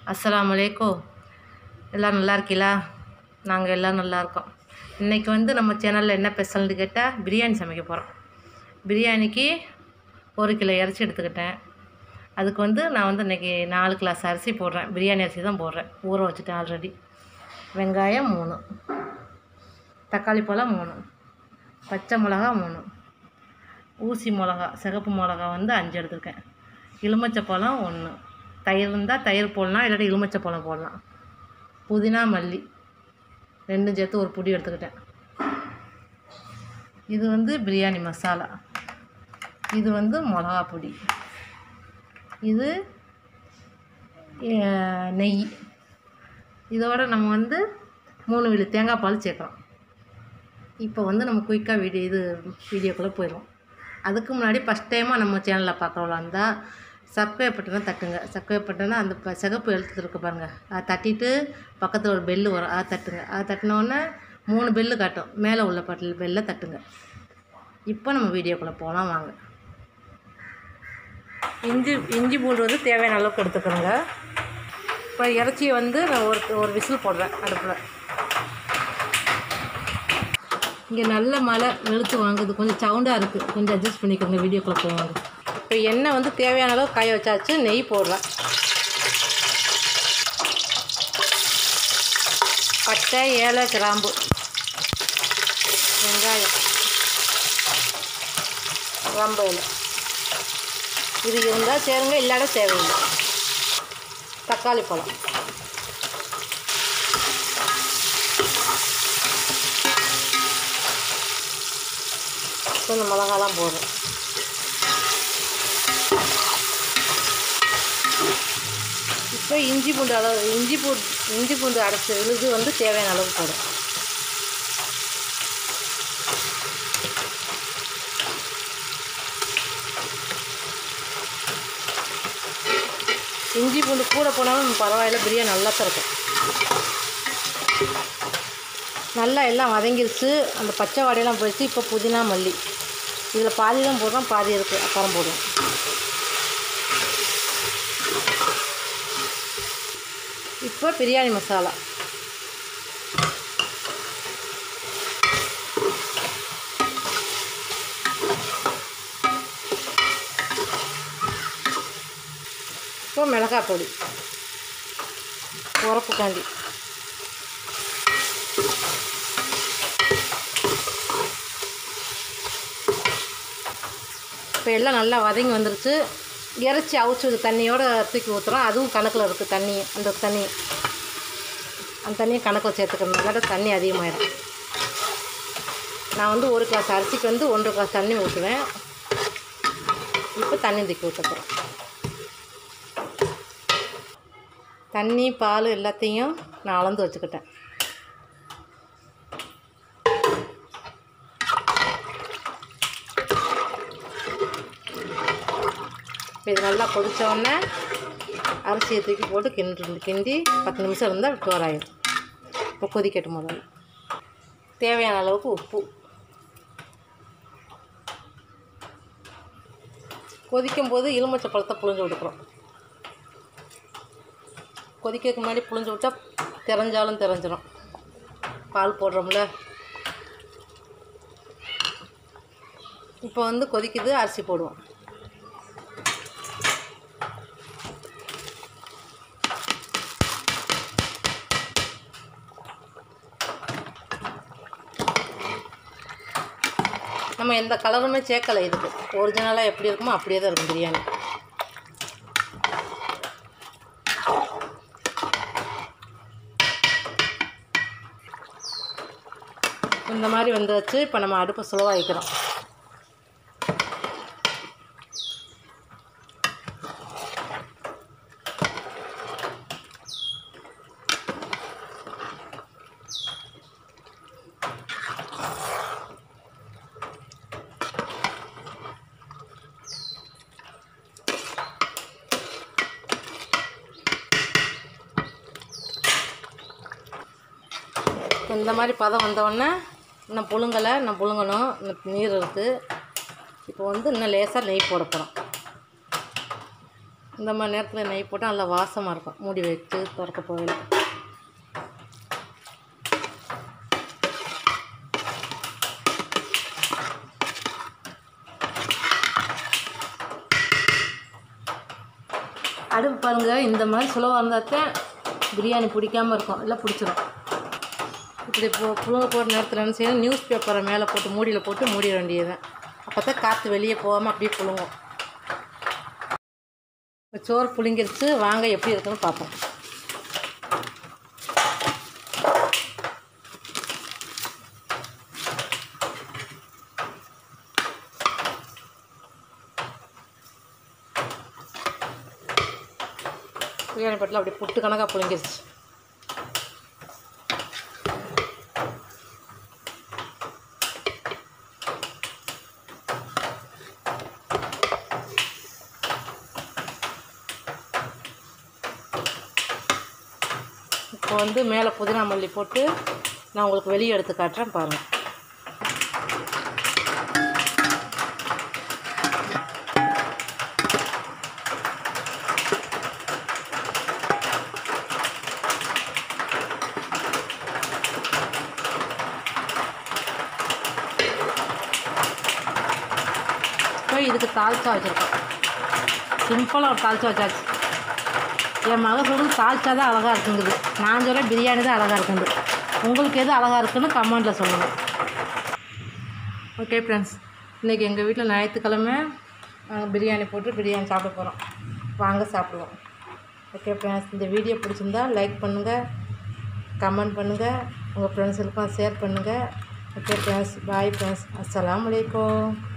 அஸ்ஸலாமு அலைக்கும் எல்லோரும் நல்லா இருக்கீங்களா நாங்கள் எல்லாம் நல்லா இருக்கோம் இன்றைக்கி வந்து நம்ம சேனலில் என்ன ஸ்பெஷல்னு கேட்டால் பிரியாணி சமைக்க போகிறோம் பிரியாணிக்கு ஒரு கிலோ இறைச்சி எடுத்துக்கிட்டேன் அதுக்கு வந்து நான் வந்து இன்றைக்கி நாலு கிளாஸ் அரிசி போடுறேன் பிரியாணி அரிசி தான் போடுறேன் ஊற வச்சுட்டேன் ஆல்ரெடி வெங்காயம் மூணு தக்காளி பழம் மூணு பச்சை மிளகா மூணு ஊசி மிளகா சிகப்பு மிளகா வந்து அஞ்சு எடுத்துருக்கேன் எலுமிச்சை பழம் ஒன்று தயிர் இருந்தால் தயிர் போடலாம் இல்லாட்டி எலுமிச்சை பழம் போடலாம் புதினா மல்லி ரெண்டும் சேர்த்து ஒரு பொடி எடுத்துக்கிட்டேன் இது வந்து பிரியாணி மசாலா இது வந்து மிளகா பொடி இது அஹ், நெய் இதோட நம்ம வந்து மூணு விழு தேங்காய் பால் சேர்க்குறோம் இப்போ வந்து நம்ம குயிக்காக வீடியோ இது வீடியோக்குள்ளே போயிடுவோம் அதுக்கு முன்னாடி ஃபஸ்ட் டைமாக நம்ம சேனலில் பார்க்குறவங்களா இருந்தால் சப்ஸ்கிரைப் பட்டனை தட்டுங்க சப்ஸ்கிரைப் பட்டனை அந்த ப சிகப்பு எழுத்து இருக்கு பாருங்கள் அதை தட்டிட்டு பக்கத்தில் ஒரு பெல்லு வரும் அதை தட்டுங்க அதை தட்டினோடனே மூணு பெல்லு காட்டும் மேலே உள்ள பட்டில் பெல்லை தட்டுங்க இப்போ நம்ம வீடியோக்குள்ளே போகலாம் வாங்க இஞ்சி இஞ்சி பூண்டு வந்து தேவையான அளவுக்கு எடுத்துக்கிறோங்க இப்போ இறைச்சியை வந்து நான் ஒரு ஒரு விசில் போடுறேன் அடுப்பில் இங்கே நல்ல மழை வெளுத்து வாங்குது கொஞ்சம் சவுண்டாக இருக்குது கொஞ்சம் அட்ஜஸ்ட் பண்ணிக்கோங்க வீடியோக்குள்ளே போவாங்க இப்போ எண்ணெய் வந்து தேவையான அளவு காய வச்சாச்சு நெய் போடுறேன் பட்டை ஏலை கிராம்பு வெங்காயம் கிராம்பு இலை இது இருந்தால் சேருங்க இல்லாத தேவையில்லை தக்காளி பழம் கொஞ்சம் மிளகாலாம் போடுறேன் இப்போ இஞ்சி பூண்டு அளவு இஞ்சி பூண்டு இஞ்சி பூண்டு அரைச்சி விழுது வந்து தேவையான அளவு போடும் இஞ்சி பூண்டு கூட போனாலும் பரவாயில்ல பிரியாணி நல்லா தான் இருக்கும் நல்லா எல்லாம் வதங்கிருச்சு அந்த பச்சை வாடையெல்லாம் போயிடுச்சு இப்போ புதினா மல்லி இதில் பாதி தான் போடுறோம் பாதி இருக்குது அப்புறம் போடுவோம் இப்போ பிரியாணி மசாலா இப்போ மிளகாய் பொடி உரப்புக்காண்டி இப்போ எல்லாம் நல்லா வதங்கி வந்துருச்சு இறைச்சி அவிச்சது தண்ணியோட தூக்கி ஊற்றுறோம் அதுவும் கணக்கில் இருக்குது தண்ணி அந்த தண்ணி அந்த தண்ணியை கணக்கில் சேர்த்துக்கணும் இல்லாட்ட தண்ணி அதிகமாயிடும் நான் வந்து ஒரு கிளாஸ் அரிசிக்கு வந்து ஒன்றரை கிளாஸ் தண்ணி ஊற்றுவேன் இப்போ தண்ணி தூக்கி ஊற்ற போகிறேன் தண்ணி பால் எல்லாத்தையும் நான் அளந்து வச்சுக்கிட்டேன் இப்போ இது நல்லா கொதிச்ச உடனே அரிசியை தூக்கி போட்டு கிண்டு கிண்டி பத்து நிமிஷம் இருந்தால் டோர் ஆயிடும் இப்போ கொதிக்கட்டும் முதல்ல தேவையான அளவுக்கு உப்பு கொதிக்கும் போது எலுமிச்சை பழத்தை புழிஞ்சு விட்டுக்கிறோம் கொதிக்கிறதுக்கு முன்னாடி புழிஞ்சு விட்டா தெரிஞ்சாலும் தெரிஞ்சிடும் பால் போடுறோம்ல இப்போ வந்து கொதிக்குது அரிசி போடுவோம் நம்ம எந்த கலருமே சேர்க்கலை இதுக்கு ஒரிஜினலாக எப்படி இருக்குமோ அப்படியே தான் இருக்கும் பிரியாணி இந்த மாதிரி வந்துச்சு இப்போ நம்ம அடுப்பை ஸ்லோவாக வைக்கிறோம் இந்த மாதிரி பதம் வந்தோடனே இன்னும் புழுங்கலை இன்னும் புழுங்கணும் இன்னும் நீர் இருக்குது இப்போ வந்து இன்னும் லேசாக நெய் போட போகிறோம் இந்த மாதிரி நேரத்தில் நெய் போட்டால் நல்லா வாசமாக இருக்கும் மூடி வச்சு திறக்க போகல அடுப்பு பாருங்கள் இந்த மாதிரி சுலவாக இருந்தால் தான் பிரியாணி பிடிக்காமல் இருக்கும் இல்லை பிடிச்சிரும் இப்படி போ புழுங்க போகிற நேரத்தில் என்ன செய்யணும் நியூஸ் பேப்பரை மேலே போட்டு மூடியில் போட்டு மூடிட வேண்டியதுதான் அப்போ தான் காற்று வெளியே போகாமல் அப்படியே புழுங்கும் இப்போ சோறு புளிங்கிருச்சு வாங்க எப்படி இருக்குன்னு பார்ப்போம் பிரியாணி பட்டில் அப்படியே புட்டு கணக்காக புளிங்கிருச்சு இப்போ வந்து மேலே புதினா மல்லி போட்டு நான் உங்களுக்கு வெளியே எடுத்து காட்டுறேன் பாருங்கள் இப்போ இதுக்கு தாளிச்சா வச்சுருக்கோம் சிம்பிளாக ஒரு தாளிச்சா வச்சாச்சு என் மக சொல்லுது தாளிச்சா தான் அழகாக இருக்குங்குது நான் சொல்ல பிரியாணி தான் அழகாக இருக்குங்குது உங்களுக்கு எது அழகாக இருக்குன்னு கமெண்ட்டில் சொல்லுங்கள் ஓகே ஃப்ரெண்ட்ஸ் இன்றைக்கி எங்கள் வீட்டில் ஞாயிற்றுக்கிழமை நாங்கள் பிரியாணி போட்டு பிரியாணி சாப்பிட போகிறோம் வாங்க சாப்பிடுவோம் ஓகே ஃப்ரெண்ட்ஸ் இந்த வீடியோ பிடிச்சிருந்தா லைக் பண்ணுங்கள் கமெண்ட் பண்ணுங்கள் உங்கள் ஃப்ரெண்ட்ஸுக்கும் ஷேர் பண்ணுங்கள் ஓகே ஃப்ரெண்ட்ஸ் பாய் ஃப்ரெண்ட்ஸ் அஸ்ஸலாமு அலைக்கும்